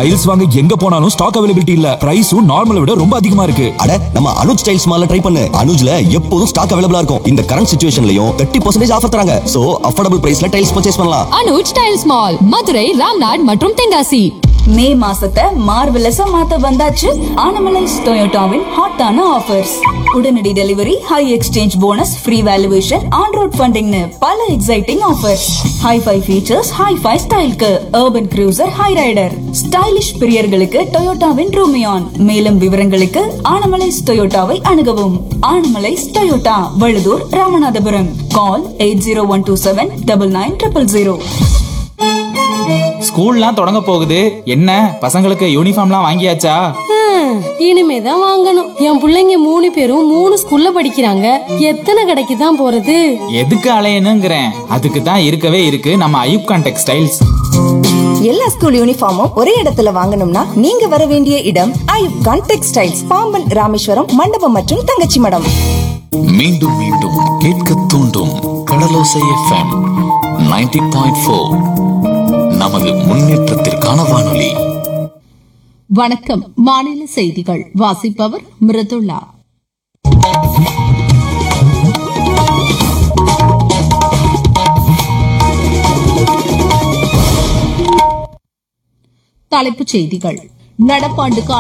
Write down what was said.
tiles வாங்க எங்க போனாலும் ஸ்டாக் அவைலபிலிட்டி இல்ல பிரைஸும் நார்மலை விட ரொம்ப அதிகமா இருக்கு அட நம்ம அனுஜ் ஸ்டைல்ஸ் மால்ல ட்ரை பண்ணு அனுஜ்ல எப்போதும் ஸ்டாக் அவைலபிளா இருக்கும் இந்த கரண்ட் சுச்சுவேஷன்லயும் தேர்ட்டி பர்சன்டேஜ் ஆஃபர் தராங்க சோ அஃபோர்டபுள் பிரைஸ்ல டைல்ஸ் பர்ச்சேஸ் பண்ணலாம் அனுஜ் டைல்ஸ் மால் மதுரை ராம்நாட் மற்றும் தென்காசி மே மாசத்தை மார்வெலஸா மாத்த வந்தாச்சு ஆனமலைஸ் டொயோட்டாவின் ஹாட்டான ஆஃபர்ஸ் உடனடி delivery high exchange bonus free valuation on road ஃபண்டிங்னு பல exciting offers hifi features hifi ஸ்டைல்க்கு urban cruiser high rider stylish பிரியர்களுக்கு டொயோட்டாவின் ரூமியான் மேலும் விவரங்களுக்கு ஆனமலைஸ் டொயோட்டாவை அணுகவும் Anamallais Toyota Vazhuthur Ramanathapuram call eight zero one two seven double nine triple zero ஸ்கூல்லாம் தொடங்க போகுது என்ன பசங்களுக்கு யூனிஃபார்ம்லாம் வாங்கியாச்சா ஹம், இனிமேதான் வாங்கணும் என் பிள்ளைங்க மூணு பேரும் மூணு ஸ்கூல்ல படிக்கிறாங்க எத்தனை கடைக்கு தான் போறது எதுக்கு அலையணுங்கிறேன் அதுக்கு தான் இருக்கவே இருக்கு நம்ம ஐயூப்கான் டெக்ஸ்டைல்ஸ் எல்லா ஸ்கூல் யூனிஃபார்மும் ஒரே இடத்துல வாங்கணும்னா நீங்க வர வேண்டிய இடம் ஐயுப்கான் டெக்ஸ்டைல்ஸ் பாம்பன் ராமேஸ்வரம் மண்டபம் மற்றும் தங்கச்சி மடம் மீண்டும் மீண்டும் கேட்க தூண்டும் கடலோசை எஃப்எம் 90.4 பாயிண்ட் ஃபோர் நமது முன்னேற்றத்திற்கான வானொலி வணக்கம் மாநில செய்திகள் வாசிப்பவர் மிருதுளா தலைப்புச் செய்திகள் நடப்பாண்டுக்கான